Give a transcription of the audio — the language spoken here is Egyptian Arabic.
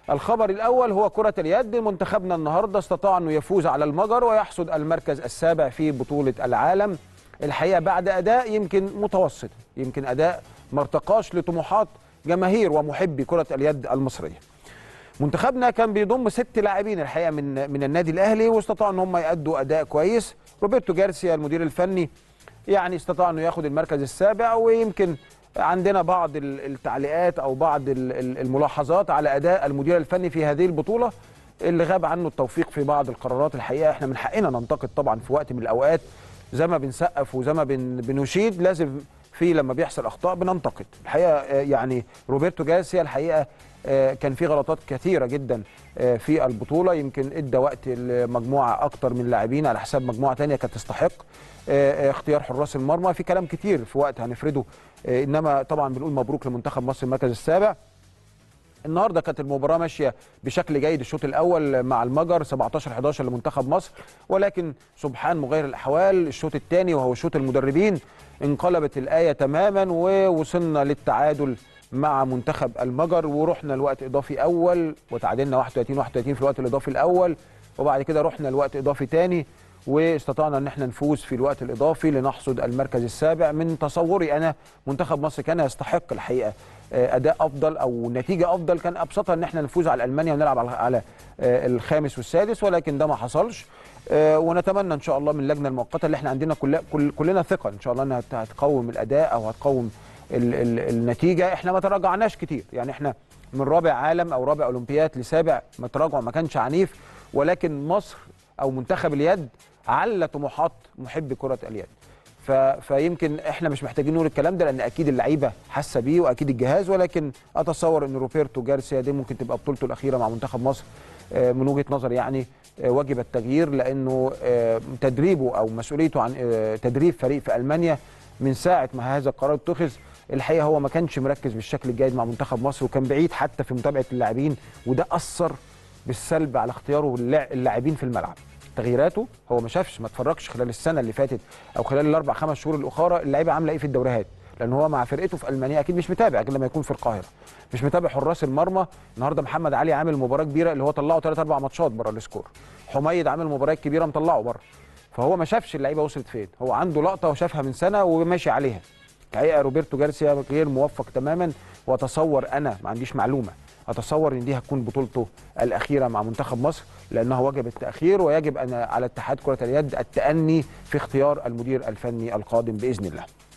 الخبر الاول هو كره اليد منتخبنا النهارده استطاع انه يفوز على المجر ويحصد المركز السابع في بطوله العالم الحقيقه بعد اداء يمكن متوسط يمكن اداء ما ارتقاش لطموحات جماهير ومحبي كره اليد المصريه منتخبنا كان بيضم ست لاعبين الحقيقه من من النادي الاهلي واستطاعوا ان هم يادوا اداء كويس روبرتو جارسيا المدير الفني يعني استطاع انه ياخد المركز السابع ويمكن عندنا بعض التعليقات او بعض الملاحظات على اداء المدير الفني في هذه البطوله اللي غاب عنه التوفيق في بعض القرارات الحقيقه احنا من حقنا ننتقد طبعا في وقت من الاوقات زي ما بنسقف وزي ما بنشيد لازم في لما بيحصل اخطاء بننتقد الحقيقه يعني روبرتو جارسيا الحقيقه كان في غلطات كثيره جدا في البطوله يمكن ادى وقت لمجموعه اكتر من لاعبين على حساب مجموعه ثانيه كانت تستحق اختيار حراس المرمى في كلام كتير في وقت هنفرده انما طبعا بنقول مبروك لمنتخب مصر المركز السابع النهارده كانت المباراه ماشيه بشكل جيد الشوط الاول مع المجر 17 11 لمنتخب مصر ولكن سبحان مغير الاحوال الشوط الثاني وهو شوط المدربين انقلبت الايه تماما ووصلنا للتعادل مع منتخب المجر ورحنا لوقت اضافي اول وتعادلنا 31 31 في الوقت الاضافي الاول وبعد كده رحنا لوقت اضافي ثاني واستطعنا ان احنا نفوز في الوقت الاضافي لنحصد المركز السابع من تصوري انا منتخب مصر كان يستحق الحقيقه اداء افضل او نتيجه افضل كان ابسطها ان احنا نفوز على المانيا ونلعب على الخامس والسادس ولكن ده ما حصلش ونتمنى ان شاء الله من اللجنه المؤقته اللي احنا عندنا كل كلنا ثقه ان شاء الله انها هتقوم الاداء او هتقوم ال ال النتيجه احنا ما تراجعناش كتير يعني احنا من رابع عالم او رابع اولمبياد لسابع ما تراجع ما كانش عنيف ولكن مصر او منتخب اليد على طموحات محبي كره اليد ف... فيمكن احنا مش محتاجين نقول الكلام ده لان اكيد اللعيبه حاسه بيه واكيد الجهاز ولكن اتصور ان روبرتو جارسيا دي ممكن تبقى بطولته الاخيره مع منتخب مصر من وجهه نظري يعني وجب التغيير لانه تدريبه او مسؤوليته عن تدريب فريق في المانيا من ساعه ما هذا القرار اتخذ الحقيقه هو ما كانش مركز بالشكل الجيد مع منتخب مصر وكان بعيد حتى في متابعه اللاعبين وده اثر بالسلب على اختياره اللاعبين في الملعب تغييراته هو ما شافش ما اتفرجش خلال السنه اللي فاتت او خلال الاربع خمس شهور الاخرى اللعيبه عامله ايه في الدوريات لان هو مع فرقته في المانيا اكيد مش متابع غير لما يكون في القاهره مش متابع حراس المرمى النهارده محمد علي عامل مباراه كبيره اللي هو طلعه ثلاث اربع ماتشات بره السكور حميد عامل مباراه كبيره مطلعه بره فهو ما شافش اللعيبه وصلت فين هو عنده لقطه وشافها من سنه وماشي عليها الحقيقه روبرتو جارسيا غير موفق تماما واتصور انا ما عنديش معلومه اتصور ان دي هتكون بطولته الاخيره مع منتخب مصر لانه وجب التاخير ويجب ان على اتحاد كره اليد التاني في اختيار المدير الفني القادم باذن الله